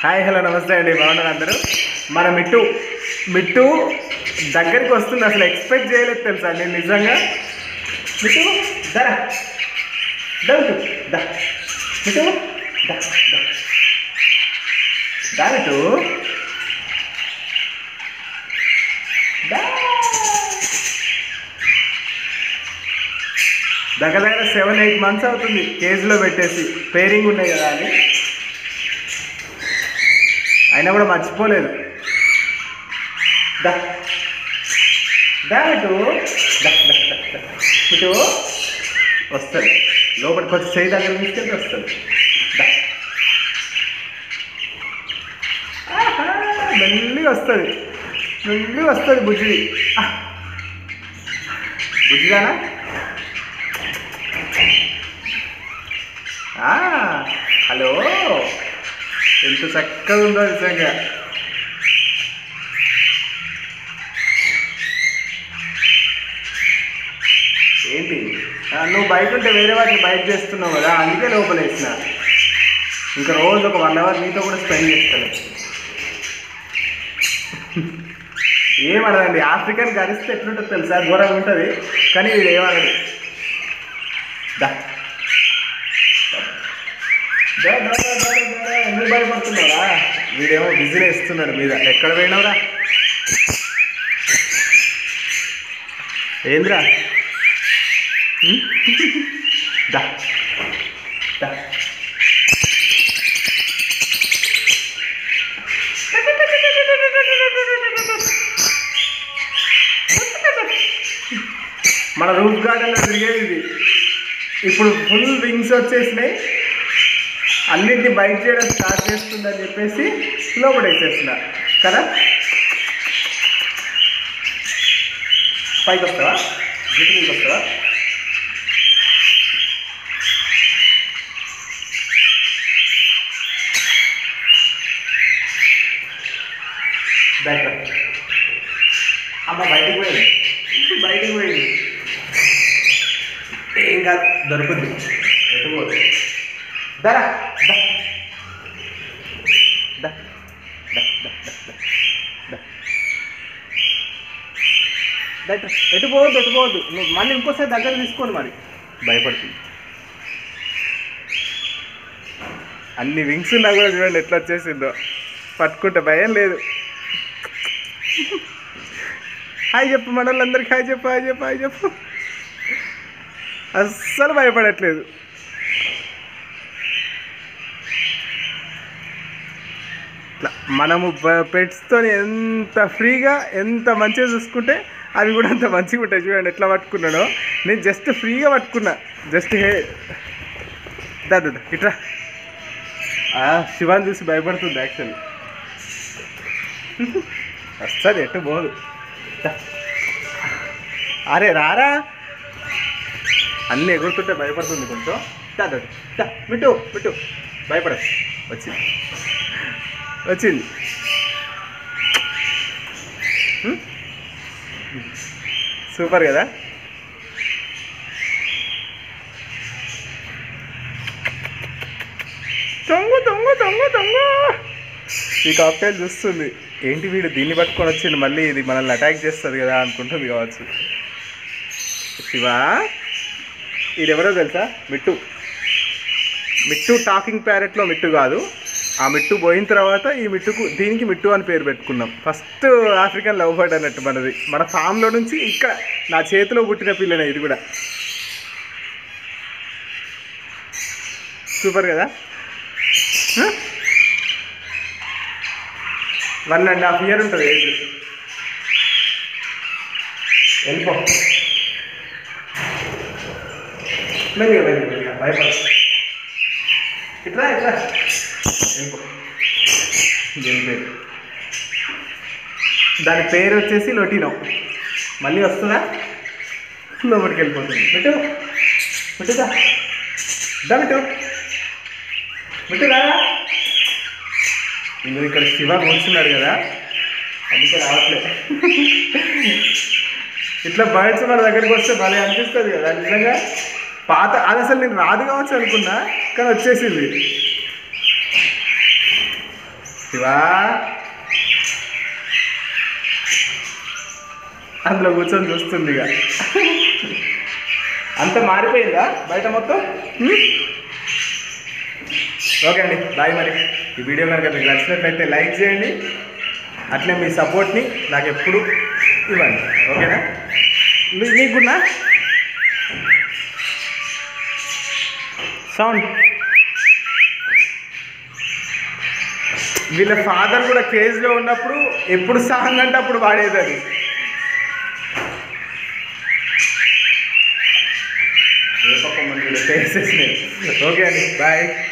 Hi hello నమస్తే అండి బాగున్నారు అందరూ మన మిట్టు మిట్టు దగ్గరికి వస్తుంది అసలు ఎక్స్పెక్ట్ చేయలేదు తెలుసా నేను నిజంగా మిట్టు దరా దా మిట్టు దా మిట్టు దా దా దా మిట్టు దా దగ్గర దగ్గర సెవెన్ ఎయిట్ మంత్స్ అవుతుంది కేజీలో పెట్టేసి పేరింగ్ ఉన్నాయి కదా అని అయినా కూడా మర్చిపోలేదు దా దా ఇటు దా దా దా, దా. ఇటు వస్తుంది లోపలికి వచ్చి చేయి దగ్గర తీసుకెళ్తే వస్తుంది దా ఆహా, మెల్లిగా వస్తుంది మెల్లిగా వస్తుంది బుజ్జిది ఆ. బుజ్జిదానా ఆ, హలో ఎంత చక్కగా ఉందో నిజంగా ఏంటి ఆ, నువ్వు బయట ఉంటే వేరే వాటిని బయట చేస్తున్నావు కదా అందుకే లోపల వేసిన ఇంకా రోజు ఒక వన్ అవర్ నీతో కూడా స్పెండ్ చేస్తాను ఏమనదండి ఆఫ్రికన్ గరిస్తే ఎట్లుంటుంది తెలుసా ఘోరంగా ఉంటుంది కానీ ఇది ఏమనదు దా దా, దా, దా, దా, దా, దా. ఎందుకు భయపడుతున్నావా వీడేమో బిజీనే ఇస్తున్నాడు మీద ఎక్కడ పోయినావురా ఏంద్రా ఉం? దా దా మన రూఫ్ గార్డెన్లో తిరిగేది ఇది ఇప్పుడు ఫుల్ వింగ్స్ వచ్చేసినాయి అన్నింటినీ బయట చేయడం స్టార్ట్ చేస్తుందని చెప్పేసి లోపల వేసేస్తున్నా కదా పైకి వస్తావా జిట్టు మీదకి వస్తావా బయట అమ్మ బయటికి పోయింది బయటికి పోయింది ఏం కాదు దొరుకుద్ది ఎటు పోదు దరా దా దా దా దా దా దా దా దా ఎటు పోవద్దు ఎటు పోవద్దు నువ్వు మళ్ళీ ఇంకోసారి దగ్గర తీసుకోండి మరి భయపడుతుంది అన్ని వింగ్స్ ఉన్నా కూడా చూడండి ఎట్లా వచ్చేసిందో పట్టుకుంటే భయం లేదు హాయ్ చెప్పు మన వాళ్ళందరికీ హాయ్ చెప్పు హాయ్ చెప్పు హాయ్ చెప్పు అస్సలు భయపడట్లేదు ఇట్లా మనము పెట్స్తో ఎంత ఫ్రీగా ఎంత మంచిగా చూసుకుంటే అవి కూడా అంత మంచిగా ఉంటాయి చూడండి ఎట్లా పట్టుకున్నాడో నేను జస్ట్ ఫ్రీగా పట్టుకున్నా జస్ట్ హే దా దా, దా, ఇట్రా ఆ, శివాని చూసి భయపడుతుంది యాక్చువల్లీ అస్సలు ఎట్టు పోదు దా. అరే రారా అన్నీ ఎగురుతుంటే భయపడుతుంది కొంచెం దా, దా, దా. మిట్టు మిట్టు భయపడ వచ్చింది వచ్చింది హ్మ్? సూపర్ కదా దొంగ దొంగ దొంగ దొంగ ఈ కాక్టైల్ చూస్తుంది ఏంటి వీడు దీన్ని పట్టుకొని వచ్చిండు మళ్ళీ ఇది మనల్ని అటాక్ చేస్తుంది కదా అనుకుంటుంది కావచ్చు శివా ఈడెవరో తెలుసా మిట్టు మిట్టు టాకింగ్ ప్యారెట్లో మిట్టు కాదు ఆ మిట్టు పోయిన తర్వాత ఈ మిట్టుకు దీనికి మిట్టు అని పేరు పెట్టుకున్నాం ఫస్ట్ ఆఫ్రికన్ లవ్ బర్డ్ అన్నట్టు మనది మన ఫామ్లో నుంచి ఇక్కడ నా చేతిలో పుట్టిన పిల్లనే ఇది కూడా సూపర్ కదా వన్ అండ్ హాఫ్ ఇయర్ ఉంటుంది ఏజ్ వెళ్ళిపో మెల్లిగా మెల్లిగా మెల్లిగా భయపడ ఇట్లా ఇట్లా వెళ్ళిపో దీని పేరు దాని పేరు వచ్చేసి లొటినో మళ్ళీ వస్తుందా లోపలికి వెళ్ళిపోతుంది బిట్టు బిట్టుదా దా బిట్టు బిట్టు రారా ఇందులో ఇక్కడ శివ కూర్చున్నాడు కదా అందుకే రావట్లేదు ఇట్లా బర్డ్స్ మన దగ్గరికి వస్తే భలే అనిపిస్తుంది కదా నిజంగా పాత అది అసలు నేను రాదు కావచ్చు అనుకున్నా కానీ వచ్చేసింది శివా అందులో కూర్చొని చూస్తుంది ఇక అంత మారిపోయిందా బయట మొత్తం హ్మ్? ఓకే అండి బాయ్ మరి ఈ వీడియో కనుక మీకు నచ్చినట్లయితే లైక్ చేయండి అట్లే మీ సపోర్ట్ని నాకు ఎప్పుడు ఇవ్వండి ఓకేనా మీ- మీకు కూడా సౌండ్ వీళ్ళ ఫాదర్ కూడా కేజ్లో ఉన్నప్పుడు ఎప్పుడు సాంగ్ అంటే అప్పుడు పాడేది అది ఏ పక్క మంది ఓకే అండి బాయ్